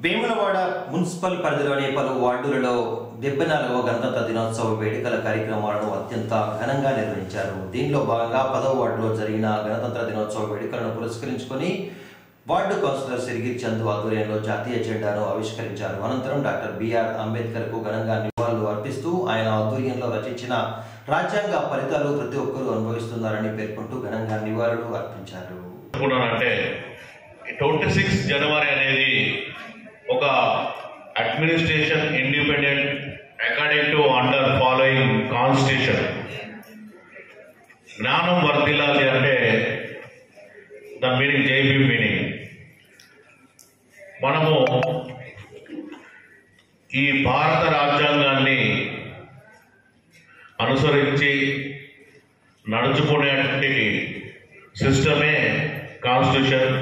Vemulawada municipal పరిధిలోని పలు వార్డులలో డెబ్బై నాలుగవ గణతంత్ర దినోత్సవ వేడుకల కార్యక్రమాలను అత్యంత ఘనంగా నిర్వహించారు దీనిలో భాగంగా పదవ వార్డులో జరిగిన గణతంత్ర దినోత్సవ వేడుకలను పురస్కరించుకొని వార్డు కౌన్సిలర్ సిరిగిరి చందు ఆధ్వర్యంలో జాతీయ జెండాను ఆవిష్కరించారు అనంతరం డాక్టర్ బిఆర్ అంబేద్కర్ కు ఘనంగా నివాళులు అర్పిస్తూ ఆయన ఆధ్వర్యంలో రచించిన రాజ్యాంగ ఫలితాలు ప్రతి ఒక్కరూ అనుభవిస్తున్నారని పేర్కొంటూ ఘనంగా నివాళులు అర్పించారు అనుకున్నానంటే ట్వంటీ సిక్స్ జనవరి అనేది ఒక administration independent according to under following constitution జ్ఞానం వర్ధిల్లాలి అంటే దాని మీనింగ్ జైబీ మీనింగ్ మనము ఈ భారత రాజ్యాంగాన్ని అనుసరించి నడుచుకునేటువంటి సిస్టమే కాన్స్టిట్యూషన్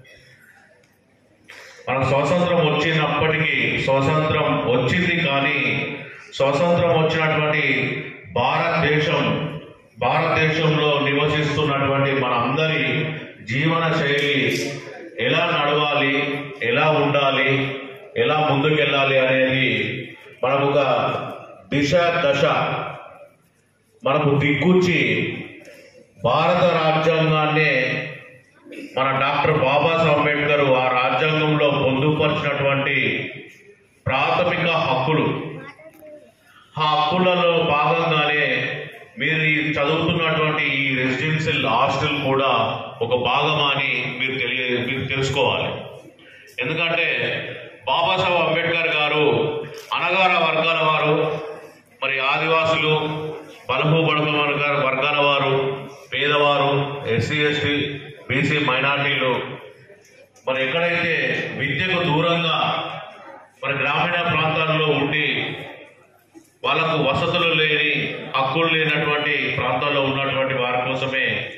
మనకు స్వాతంత్రం వచ్చినప్పటికీ స్వాతంత్రం వచ్చింది కానీ స్వాతంత్రం వచ్చినటువంటి భారతదేశం భారతదేశంలో నివసిస్తున్నటువంటి మన అందరి జీవన శైలి ఎలా నడవాలి ఎలా ఉండాలి ఎలా ముందుకెళ్ళాలి అనేది మనకు ఒక దిశ దశ మనకు దిక్కుచ్చి భారత రాజ్యాంగాన్నే మన డాక్టర్ బాబాసాహెబ్ అంబేద్కర్ ఆ రాజ్యాంగంలో పొందుపరిచినటువంటి ప్రాథమిక హక్కులు ఆ హక్కులలో భాగంగానే మీరు ఈ చదువుతున్నటువంటి ఈ రెసిడెన్షియల్ హాస్టల్ కూడా ఒక భాగం అని మీరు తెలియ మీరు తెలుసుకోవాలి ఎందుకంటే బాబాసాహెబ్ అంబేద్కర్ గారు అనగార వర్గాల వారు మరి ఆదివాసులు బలపు బడుగు వర్గాల వర్గాల వారు పేదవారు ఎస్సీ ఎస్టీ బీసీ మైనార్టీలు మరి ఎక్కడైతే విద్యకు దూరంగా మరి గ్రామీణ ప్రాంతాల్లో ఉండి వాళ్ళకు వసతులు లేని హక్కులు లేనటువంటి ప్రాంతాల్లో ఉన్నటువంటి వారి కోసమే